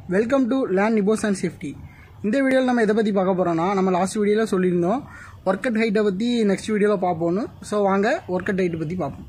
welcome to லேண்ட் நிபோஸ் and safety இந்த வீடியோவில் நம்ம எதை பற்றி பார்க்க போகிறோம்னா நம்ம லாஸ்ட் வீடியோவில் சொல்லியிருந்தோம் ஒர்க் அட் ஹைட்டை பற்றி நெக்ஸ்ட் வீடியோவில் பார்ப்போன்னு ஸோ வாங்க ஒர்க் அட் ஹைட்டை பற்றி பார்ப்போம்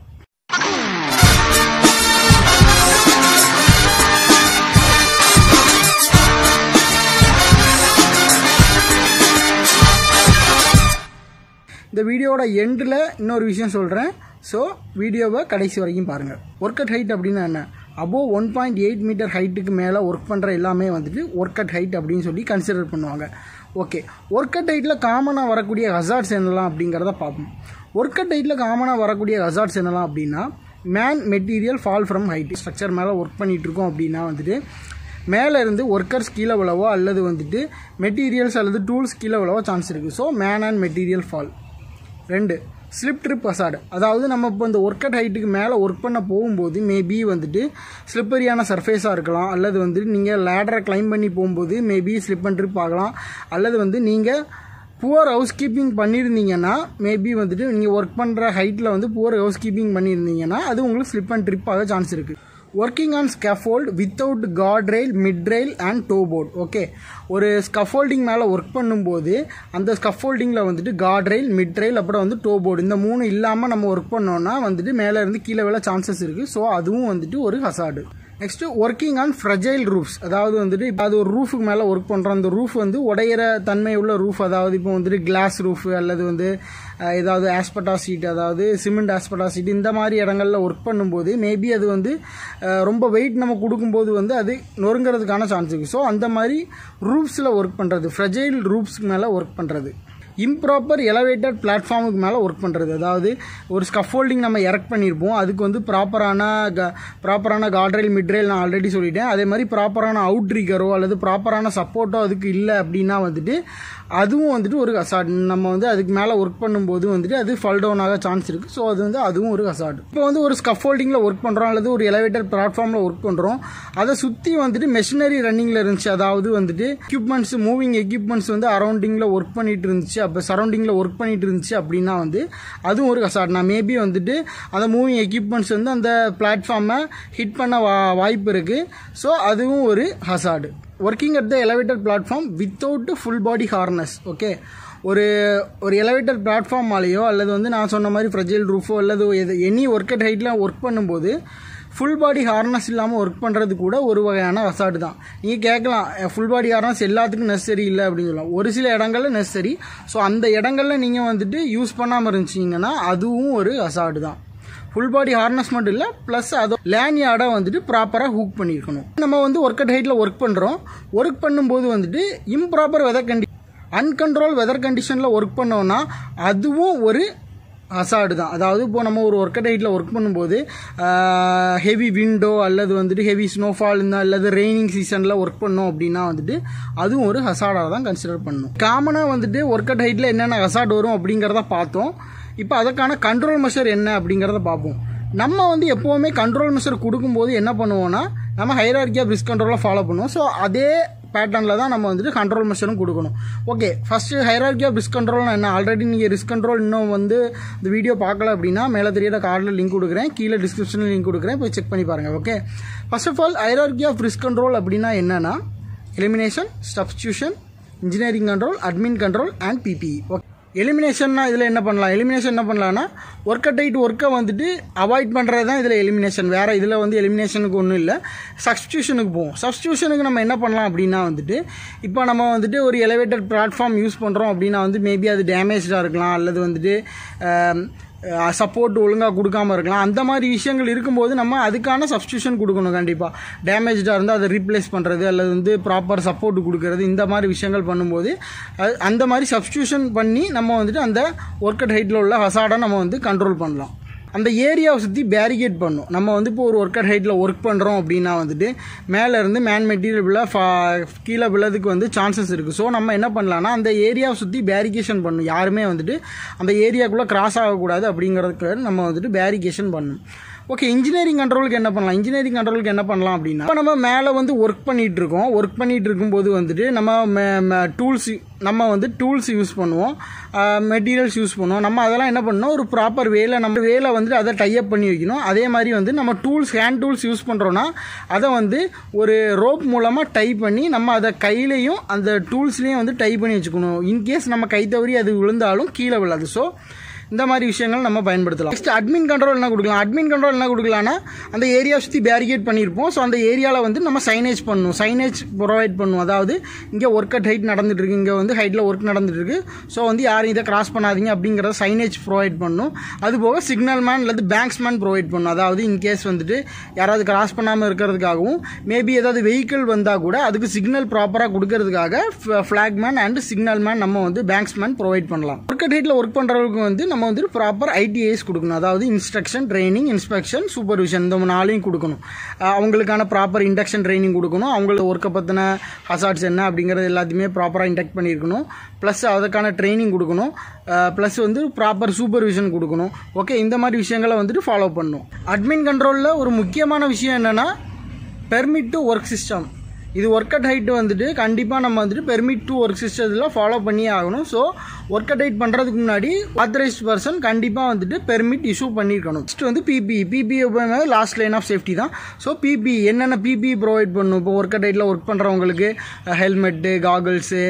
இந்த வீடியோவோட எண்டில் இன்னொரு விஷயம் சொல்கிறேன் ஸோ வீடியோவை கடைசி வரைக்கும் பாருங்கள் ஒர்க் அட் ஹைட் அப்படின்னா என்ன above one point eight metre ஹைட்டுக்கு மேலே ஒர்க் பண்ணுற எல்லாமே வந்துட்டு ஒர்க் அட் ஹைட் அப்படின்னு சொல்லி கன்சிடர் பண்ணுவாங்க ஓகே ஒர்க் அட் ஹைட்டில் காமனாக வரக்கூடிய ஹசார்ட்ஸ் என்னலாம் அப்படிங்கிறத பார்ப்போம் ஒர்க் அட் ஹைட்டில் காமனாக வரக்கூடிய ஹசார்ட்ஸ் என்னலாம் அப்படின்னா man material fall from height structure மேலே ஒர்க் பண்ணிகிட்டு இருக்கோம் அப்படின்னா வந்துட்டு மேலே இருந்து ஒர்க்கர்ஸ் கீழே விழவோ அல்லது வந்துட்டு மெட்டீரியல்ஸ் அல்லது டூல்ஸ் கீழே விழவோ சான்ஸ் இருக்குது so man and material fall ரெண்டு ஸ்லிப் ட்ரிப் அசாடு அதாவது நம்ம இப்போ இந்த ஒர்க் அட் ஹைட்டுக்கு மேலே ஒர்க் பண்ண போகும்போது மேபி வந்துட்டு ஸ்லிப்பரியான சர்ஃபேஸாக இருக்கலாம் அல்லது வந்துட்டு நீங்கள் லேடரை கிளைம் பண்ணி போகும்போது மேபி ஸ்லிப் அண்ட் ட்ரிப் ஆகலாம் அல்லது வந்து நீங்கள் புவர் ஹவுஸ் கீப்பிங் பண்ணியிருந்தீங்கன்னா மேபி வந்துட்டு நீங்கள் ஒர்க் பண்ணுற ஹைட்டில் வந்து புவர் ஹவுஸ் கீப்பிங் பண்ணியிருந்தீங்கன்னா அது உங்களுக்கு ஸ்லிப் அண்ட் ட்ரிப் ஆக சான்ஸ் இருக்குது working on scaffold without guard rail mid rail and toe board okay ஒரு ஸ்கஃபோல்டிங் மேலே ஒர்க் பண்ணும்போது அந்த ஸ்கஃபோல்டிங்கில் வந்துட்டு காட் ரெயில் மிட் ரெயில் அப்புறம் வந்து டோ போர்டு இந்த மூணு இல்லாமல் நம்ம ஒர்க் பண்ணோம்னா வந்துட்டு மேலே இருந்து கீழே விழ சான்சஸ் இருக்குது ஸோ அதுவும் வந்துட்டு ஒரு hazard next working on fragile roofs அதாவது வந்துட்டு இப்போ அது ஒரு ரூஃபுக்கு மேலே ஒர்க் பண்ணுறோம் அந்த ரூஃப் வந்து உடையிற தன்மை உள்ள ரூஃப் அதாவது இப்போ வந்துட்டு கிளாஸ் ரூஃப் அல்லது வந்து அஹ், ஏதாவது ஆஸ்பட்டா சீட் அதாவது சிமெண்ட் ஆஸ்பட்டா சீட் இந்த மாதிரி இடங்களில் ஒர்க் பண்ணும்போது மேபி அது வந்து அஹ், ரொம்ப வெயிட் நம்ம கொடுக்கும்போது வந்து அது நொறுங்கிறதுக்கான சான்ஸ் இருக்குது ஸோ அந்த மாதிரி ரூஃப்ஸில் ஒர்க் பண்ணுறது ஃப்ரெஜைல் ரூஃப்ஸ்க்கு மேலே ஒர்க் பண்ணுறது இம்ப்ராப்பர் எலவேட்டட் பிளாட்ஃபார்முக்கு மேலே ஒர்க் பண்ணுறது அதாவது ஒரு ஸ்கஃபோல்டிங் நம்ம எரக்ட் பண்ணியிருப்போம் அதுக்கு வந்து ப்ராப்பரான க ப்ராப்பரான காட்ரெயில் மிட்ரெயில் நான் ஆல்ரெடி சொல்லிட்டேன் அதே மாதிரி ப்ராப்பரான அவுட் ரிகரோ அல்லது ப்ராப்பரான சப்போர்ட்டோ அதுக்கு இல்லை அப்படின்னா வந்துட்டு அதுவும் வந்துட்டு ஒரு ஹசாட் நம்ம வந்து அதுக்கு மேலே ஒர்க் பண்ணும்போது வந்துட்டு அது ஃபால் டவுன் ஆக சான்ஸ் இருக்குது ஸோ அது வந்து அதுவும் ஒரு ஹசாட் இப்போ வந்து ஒரு ஸ்கஃபோல்டிங்கில் ஒர்க் பண்ணுறோம் அல்லது ஒரு எலவேட்டர் பிளாட்ஃபார்மில் ஒர்க் பண்ணுறோம் அதை சுற்றி வந்துட்டு மெஷினரி ரன்னிங்கில் இருந்துச்சு அதாவது வந்துட்டு எக்யூப்மெண்ட்ஸ் மூவிங் எக்யூப்மெண்ட்ஸ் வந்து அரௌண்டிங்கில் ஒர்க் பண்ணிட்டு இருந்துச்சு அப்போ சரௌண்டிங்கில் ஒர்க் பண்ணிட்டு இருந்துச்சு அப்படின்னா வந்து அதுவும் ஒரு ஹசாட் நான் மேபி வந்துட்டு அந்த மூவிங் எக்யூப்மெண்ட்ஸ் வந்து அந்த பிளாட்ஃபார்மை ஹிட் பண்ண வா வாய்ப்பு இருக்குது ஸோ அதுவும் ஒரு hazard working at the elevator platform without full body harness okay ஒரு ஒரு எலவேட்டர் பிளாட்ஃபார்மாலேயோ அல்லது வந்து நான் சொன்ன மாதிரி ஃப்ரெஜைல் ரூஃபோ அல்லது எது எனி ஒர்க் அட் ஹைட்டில் ஒர்க் பண்ணும்போது ஃபுல் பாடி ஹார்னஸ் இல்லாமல் ஒர்க் பண்ணுறது கூட ஒரு வகையான அசாடு தான் நீங்கள் கேட்கலாம் ஃபுல் பாடி ஹார்னஸ் எல்லாத்துக்கும் நெசசரி இல்லை அப்படின்னு சொல்லலாம் ஒரு சில இடங்கள்ல நெசசரி ஸோ அந்த இடங்கள்ல நீங்கள் வந்துட்டு யூஸ் பண்ணாமல் இருந்துச்சிங்கன்னா அதுவும் ஒரு அசாடு தான் ஃபுல் பாடி ஹார்னஸ் மட்டும் இல்லை ப்ளஸ் அது லேன்யார்டை வந்துட்டு ப்ராப்பராக ஹூக் பண்ணியிருக்கணும் நம்ம வந்து ஒர்க் அட் ஹைட்டில் ஒர்க் பண்ணுறோம் ஒர்க் பண்ணும்போது வந்துட்டு இம்ப்ராப்பர் வெதர் கண்டி அன்கண்ட்ரோல் வெதர் கண்டிஷனில் ஒர்க் பண்ணோம்னா அதுவும் ஒரு ஹசாடு தான் அதாவது இப்போ நம்ம ஒரு ஒர்க் அட் ஹைட்டில் ஒர்க் பண்ணும்போது ஹெவி விண்டோ அல்லது வந்துட்டு ஹெவி ஸ்னோஃபால் இந்த அல்லது ரெய்னிங் சீசனில் ஒர்க் பண்ணோம் அப்படின்னா வந்துட்டு அதுவும் ஒரு ஹசாடாக தான் கன்சிடர் பண்ணணும் காமனாக வந்துட்டு ஒர்க் அட் ஹைட்டில் என்னென்ன ஹசாட் வரும் அப்படிங்கிறத பார்த்தோம் இப்போ அதற்கான கண்ட்ரோல் மெஷர் என்ன அப்படிங்கிறத பார்ப்போம் நம்ம வந்து எப்போவுமே கண்ட்ரோல் மெஷர் கொடுக்கும்போது என்ன பண்ணுவோம்னா நம்ம ஹைரார்கி ஆஃப் ரிஸ்க் கண்ட்ரோலை ஃபாலோ பண்ணுவோம் ஸோ அதே பேட்டர்னில் தான் நம்ம வந்துட்டு கண்ட்ரோல் மெஷரும் கொடுக்கணும் okay first hierarchy of risk கண்ட்ரோல்னா என்ன ஆல்ரெடி நீங்கள் ரிஸ்க் கண்ட்ரோல் இன்னும் வந்து இந்த வீடியோ பார்க்கல அப்படின்னா மேலே தெரியாத கார்டில் லிங்க் கொடுக்குறேன் கீழே டிஸ்கிரிப்ஷனில் லிங்க் கொடுக்குறேன் போய் செக் பண்ணி பாருங்கள் okay first of all hierarchy of risk control அப்படின்னா என்னன்னா elimination substitution engineering control admin control and PPE okay எலிமினேஷன்னா இதில் என்ன பண்ணலாம் எலிமினேஷன் என்ன பண்ணலாம்னா ஒர்க் அட் டைட் ஒர்க்கை வந்துட்டு அவாய்ட் பண்ணுறது தான் இதில் எலிமினேஷன் வேறு இதில் வந்து எலிமினேஷனுக்கு ஒன்றும் இல்லை சப்ஸ்டியூஷனுக்கு போவோம் சப்ஸ்டியூஷனுக்கு நம்ம என்ன பண்ணலாம் அப்படின்னா வந்துட்டு இப்போ நம்ம வந்துட்டு ஒரு எலிவேட்டட் பிளாட்ஃபார்ம் யூஸ் பண்ணுறோம் அப்படின்னா வந்து மேபி அது டேமேஜாக இருக்கலாம் அல்லது வந்துட்டு சப்போர்ட் ஒழுங்காக கொடுக்காம இருக்கலாம் அந்த மாதிரி விஷயங்கள் இருக்கும்போது நம்ம அதுக்கான சப்ஸ்டியூஷன் கொடுக்கணும் கண்டிப்பாக டேமேஜாக இருந்தால் அதை ரீப்ளேஸ் பண்ணுறது அல்லது வந்து ப்ராப்பர் சப்போர்ட் கொடுக்கறது இந்த மாதிரி விஷயங்கள் பண்ணும்போது அது அந்த மாதிரி சப்ஸ்டியூஷன் பண்ணி நம்ம வந்துட்டு அந்த ஒர்க் அட் ஹைட்டில் உள்ள ஹசாடை நம்ம வந்து கண்ட்ரோல் பண்ணலாம் அந்த ஏரியாவை சுற்றி பேரிகேட் பண்ணும் நம்ம வந்து இப்போ ஒரு ஒர்க் அட் ஹைட்டில் ஒர்க் பண்ணுறோம் அப்படின்னா வந்துட்டு மேலே இருந்து மேன் மெட்டீரியல் விழ கீழே விழதுக்கு வந்து சான்சஸ் இருக்குது ஸோ நம்ம என்ன பண்ணலாம்னா அந்த ஏரியாவை சுற்றி பேரிகேஷன் பண்ணணும் யாருமே வந்துட்டு அந்த ஏரியாக்குள்ளே கிராஸ் ஆகக்கூடாது அப்படிங்கிறதுக்கு நம்ம வந்துட்டு பேரிகேஷன் பண்ணணும் ஓகே இன்ஜினியரிங் கண்ட்ரோலுக்கு என்ன பண்ணலாம் இன்ஜினியரிங் கண்ட்ரோலுக்கு என்ன பண்ணலாம் அப்படின்னா இப்போ நம்ம மேலே வந்து ஒர்க் பண்ணிட்டு இருக்கோம் ஒர்க் பண்ணிட்டு இருக்கும்போது வந்துட்டு நம்ம டூல்ஸ் நம்ம வந்து டூல்ஸ் யூஸ் பண்ணுவோம் மெட்டீரியல்ஸ் யூஸ் பண்ணுவோம் நம்ம அதெல்லாம் என்ன பண்ணணும் ஒரு ப்ராப்பர் வேல நம்ம வேலை வந்துட்டு அதை டைப் பண்ணி வைக்கணும் அதே மாதிரி வந்து நம்ம டூல்ஸ் ஹேண்ட் டூல்ஸ் யூஸ் பண்ணுறோன்னா அதை வந்து ஒரு ரோப் மூலமாக டைப் பண்ணி நம்ம அதை கையிலையும் அந்த டூல்ஸ்லேயும் வந்து டைப் பண்ணி வச்சுக்கணும் இன்கேஸ் நம்ம கை தவறி அது விழுந்தாலும் கீழே விழாது ஸோ இந்த மாதிரி விஷயங்கள் நம்ம பயன்படுத்தலாம் நெக்ஸ்ட் அட்மின் கண்ட்ரோல் என்ன கொடுக்கலாம் அட்மின் கண்ட்ரோல் என்ன கொடுக்கலாம்னா அந்த ஏரியா சுற்றி பேரிகேட் பண்ணியிருப்போம் ஸோ அந்த ஏரியாவில் வந்து நம்ம சைனேஜ் பண்ணணும் சைனேஜ் ப்ரொவைட் பண்ணணும் அதாவது இங்கே ஒர்க் அட் ஹைட் நடந்துட்டு இருக்கு இங்கே வந்து ஹைட்டில் ஒர்க் நடந்துட்டு இருக்கு ஸோ வந்து யாரும் இதை கிராஸ் பண்ணாதீங்க அப்படிங்கிறத சைனேஜ் ப்ரொவைட் பண்ணணும் அது போக சிக்னல் மேன் அல்லது பேங்க்ஸ் மேன் ப்ரொவைட் பண்ணணும் அதாவது இன்கேஸ் வந்துட்டு யாராவது கிராஸ் பண்ணாமல் இருக்கிறதுக்காகவும் மேபி ஏதாவது வெஹிக்கிள் வந்தால் கூட அதுக்கு சிக்னல் ப்ராப்பராக கொடுக்கறதுக்காக flagman and signalman நம்ம வந்து பேங்க்ஸ் மேன் ப்ரொவைட் பண்ணலாம் ஒர்க் அட் ஹைட்டில் ஒர்க் பண்ணுறவங்களுக்கு வந்து நம்ம வந்து ப்ராப்பர் ஐடிஐஸ் கொடுக்கணும் அதாவது இன்ஸ்ட்ரக்ஷன் ட்ரைனிங் இன்ஸ்பெக்ஷன் சூப்பர்விஷன் இந்த நாளையும் கொடுக்கணும் அஹ் அவங்களுக்கான ப்ராப்பர் இண்டக்ஷன் ட்ரைனிங் கொடுக்கணும் அவங்கள ஒர்க்கை பற்றின ஹசார்ட்ஸ் என்ன அப்படிங்கிறது எல்லாத்தையுமே ப்ராப்பராக இண்டக்ட் பண்ணியிருக்கணும் ப்ளஸ் அதுக்கான ட்ரைனிங் கொடுக்கணும் ப்ளஸ் வந்து ப்ராப்பர் சூப்பர்விஷன் கொடுக்கணும் ஓகே இந்த மாதிரி விஷயங்களை வந்துட்டு ஃபாலோ பண்ணணும் அட்மின் கண்ட்ரோலில் ஒரு முக்கியமான விஷயம் என்னென்னா பெர்மிட் டு ஒர்க் சிஸ்டம் இது ஒர்க் அட் ஹைட் வந்துட்டு கண்டிப்பாக நம்ம வந்துட்டு பெர்மிட் டு ஒர்க் சிஸ்டத்தில் ஃபாலோ பண்ணியே ஆகணும் ஸோ ஒர்க் அட் ஹைட் பண்ணுறதுக்கு முன்னாடி ஆத்தரைஸ்ட் பர்சன் கண்டிப்பாக வந்துட்டு பெர்மிட் இஷ்யூ பண்ணியிருக்கணும் நெக்ஸ்ட் வந்து PP PP last line of safety தான் ஸோ பிபி என்னென்ன பிபி ப்ரொவைட் பண்ணும் இப்போ ஒர்க் அட் ஹைட்டில் ஒர்க் பண்ணுறவங்களுக்கு ஹெல்மெட்டு காகல்ஸு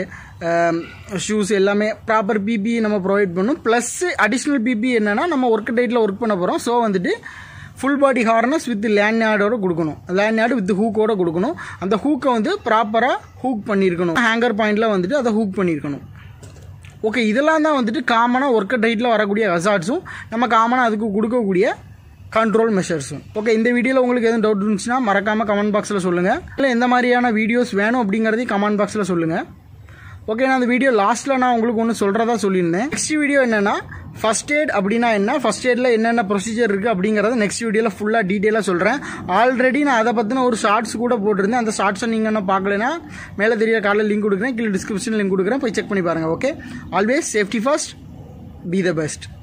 ஷூஸ் எல்லாமே ப்ராப்பர் பிபி நம்ம ப்ரொவைட் பண்ணணும் ப்ளஸ் அடிஷ்னல் பிபி என்னென்னா நம்ம ஒர்க் டேட்டில் ஒர்க் பண்ண போகிறோம் ஸோ வந்துட்டு ஃபுல் பாடி ஹார்னஸ் வித் லேண்ட்யார்டோட கொடுக்கணும் லேண்ட்யார்டு வித் ஹூக்கோட கொடுக்கணும் அந்த ஹூக்கை வந்து ப்ராப்பராக ஹூக் பண்ணியிருக்கணும் ஹேங்கர் பாயிண்டில் வந்துட்டு அதை ஹூக் பண்ணியிருக்கணும் ஓகே இதெல்லாம் தான் வந்துட்டு காமனாக ஒர்க் டைட்டில் வரக்கூடிய ஹசார்ட்ஸும் நம்ம காமனாக அதுக்கு கொடுக்கக்கூடிய கண்ட்ரோல் மெஷர்ஸும் ஓகே இந்த வீடியோவில் உங்களுக்கு எதுவும் டவுட் இருந்துச்சுன்னா மறக்காமல் கமெண்ட் பாக்ஸில் சொல்லுங்கள் இல்லை எந்த மாதிரியான வீடியோஸ் வேணும் அப்படிங்கிறதையும் கமெண்ட் பாக்ஸில் சொல்லுங்கள் ஓகே நான் அந்த வீடியோ லாஸ்ட்டில் நான் உங்களுக்கு ஒன்று சொல்கிறதா சொல்லியிருந்தேன் நெக்ஸ்ட் வீடியோ என்னென்னா ஃபஸ்ட் எய்ட் அப்படின்னா என்ன ஃபஸ்ட் எய்டில் என்னென்ன ப்ரொசீஜர் இருக்குது அப்படிங்கிறத நெக்ஸ்ட் வீடியோவில் ஃபுல்லாக டீட்டெயிலாக சொல்கிறேன் ஆல்ரெடி நான் அதை பற்றின ஒரு ஷார்ட்ஸ் கூட போட்டிருந்தேன் அந்த ஷார்ட்ஸை நீங்கள் என்ன பார்க்கலனா மேலே தெரிய காலையில் லிங்க் கொடுக்குறேன் கீழே டிஸ்கிரிப்ஷன் லிங்க் கொடுக்குறேன் போய் செக் பண்ணி பாருங்கள் okay always safety first be the best